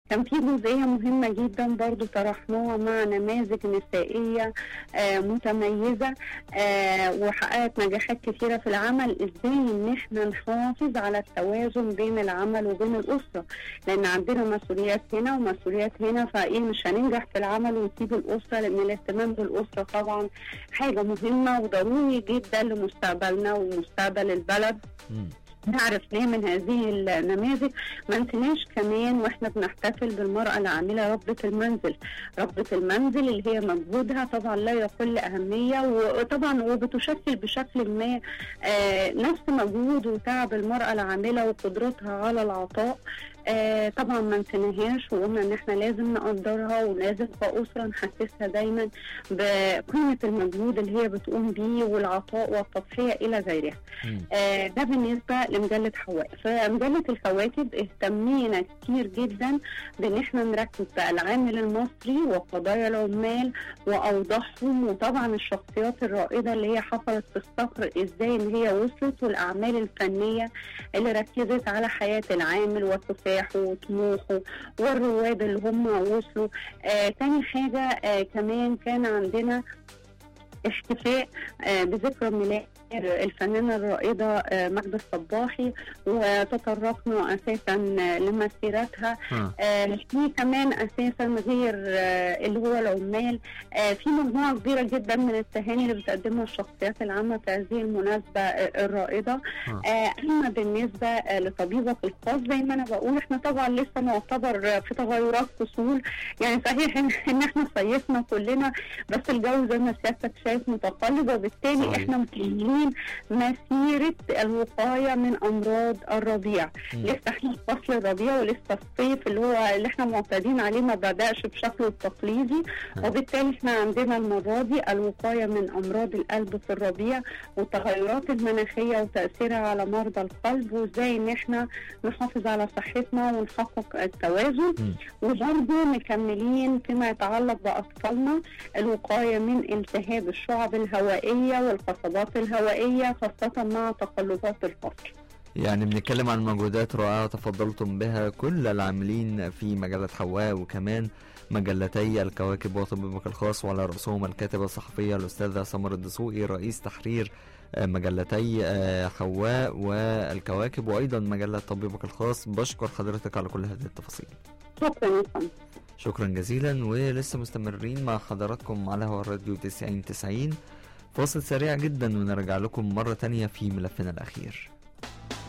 كان في جزئيه مهمه جدا برضو طرحناها مع نماذج نسائيه آه متميزه آه وحققت نجاحات كثيره في العمل ازاي ان احنا نحافظ على التوازن بين العمل وبين الاسره لان عندنا مسؤوليات هنا ومسؤوليات هنا فايه مش هننجح في العمل ونسيب الاسره لان الاهتمام بالاسره طبعا حاجه مهمه وضروري جدا لمستقبلنا ومستقبل البلد مم. نعرف ليه من هذه النماذج ما نسيناش كمان واحنا بنحتفل بالمرأة العاملة ربة المنزل ربة المنزل اللي هي مجهودها طبعا لا يقل أهمية وطبعا وبتشكل بشكل ما آه نفس مجهود وتعب المرأة العاملة وقدرتها على العطاء آه طبعا ما نسيناهاش وقلنا ان احنا لازم نقدرها ولازم كأسرة نحسسها دايما بقيمة المجهود اللي هي بتقوم بيه والعطاء والتضحية إلى غيرها مم. آه، ده بالنسبه لمجله حواء فمجله الكواكب اهتمينا كتير جدا بان احنا نركز بقى العامل المصري وقضايا العمال واوضاعهم وطبعا الشخصيات الرائده اللي هي حفرت في الصخر ازاي ان هي وصلت والاعمال الفنيه اللي ركزت على حياه العامل وكفاحه وطموحه والرواد اللي هم وصلوا آه تاني حاجه آه كمان كان عندنا احتفاء آه بذكرى ميلاد الفنانة الرائدة آه، ماجدة الصباحي وتطرقنا أساسا لمسيرتها ها. آه، في كمان أساسا غير آه، اللي هو العمال آه، في مجموعة كبيرة جدا من التهاني اللي بتقدمها الشخصيات العامة في هذه المناسبة آه، الرائدة ها. آه، أما بالنسبة آه، لطبيبك الخاص زي ما أنا بقول إحنا طبعا لسه نعتبر آه، في تغيرات فصول يعني صحيح إن- إن إحنا صيفنا كلنا بس الجو زي ما سيادتك شايف متقلب وبالتالي صحيح. إحنا مكملين مسيرة الوقاية من أمراض الربيع مم. لسه احنا في فصل الربيع ولسه الصيف اللي هو اللي احنا معتادين عليه ما بدأش بشكله التقليدي نعم. وبالتالي احنا عندنا المرة دي الوقاية من أمراض القلب في الربيع والتغيرات المناخية وتأثيرها على مرضى القلب وازاي ان احنا نحافظ على صحتنا ونحقق التوازن مم. وبرضه مكملين فيما يتعلق بأطفالنا الوقاية من التهاب الشعب الهوائية والقصبات الهوائية خاصة مع تقلبات الفصل يعني بنتكلم عن مجهودات رائعة تفضلتم بها كل العاملين في مجلة حواء وكمان مجلتي الكواكب وطبيبك الخاص وعلى رأسهم الكاتبة الصحفية الأستاذة سمر الدسوقي رئيس تحرير آه، مجلتي آه، حواء والكواكب وأيضا مجلة طبيبك الخاص بشكر حضرتك على كل هذه التفاصيل شكرا يا فندم شكرا جزيلا ولسه مستمرين مع حضراتكم على هوا الراديو 90 90 فاصل سريع جدا ونرجع لكم مرة تانية في ملفنا الأخير